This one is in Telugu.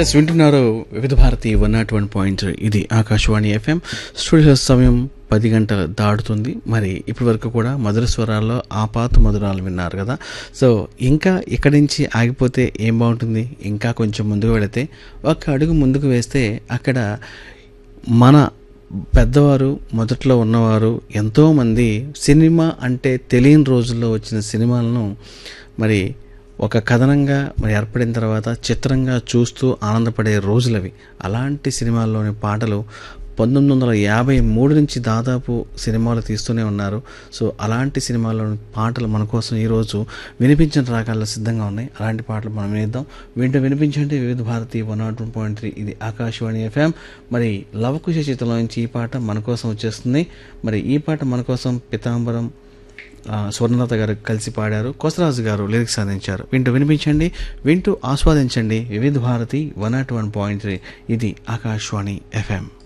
ఎస్ వింటున్నారు Vividh Bharati one not one point ఇది ఆకాశవాణి ఎఫ్ఎం స్టూడియో సమయం పది గంటల దాటుతుంది మరి ఇప్పటి వరకు కూడా మధుర స్వరాల్లో ఆపాత మధురాలు విన్నారు కదా సో ఇంకా ఇక్కడి నుంచి ఆగిపోతే ఏం బాగుంటుంది ఇంకా కొంచెం ముందుకు వెళితే ఒక అడుగు ముందుకు వేస్తే అక్కడ మన పెద్దవారు మొదట్లో ఉన్నవారు ఎంతోమంది సినిమా అంటే తెలియని రోజుల్లో వచ్చిన సినిమాలను మరి ఒక కథనంగా మరి ఏర్పడిన తర్వాత చిత్రంగా చూస్తూ ఆనందపడే రోజులవి అలాంటి సినిమాల్లోని పాటలు పంతొమ్మిది వందల యాభై మూడు నుంచి దాదాపు సినిమాలు తీస్తూనే ఉన్నారు సో అలాంటి సినిమాల్లోని పాటలు మన కోసం ఈరోజు వినిపించిన రాగాల్లో సిద్ధంగా ఉన్నాయి అలాంటి పాటలు మనం వినిద్దాం వింటూ వినిపించండి Vividh Bharati one not one point three ఇది ఆకాశవాణి ఎఫ్ఎం మరి లవకుశ చిత్రంలో నుంచి ఈ పాట మన కోసం వచ్చేస్తుంది మరి ఈ పాట మన కోసం పితాంబరం ఆ, స్వర్ణలత గారు కలిసి పాడారు కొసరాజు గారు లిరిక్స్ అందించారు వింటూ వినిపించండి వింటూ ఆస్వాదించండి Vividh Bharati one not one point three ఇది ఆకాశవాణి ఎఫ్ఎం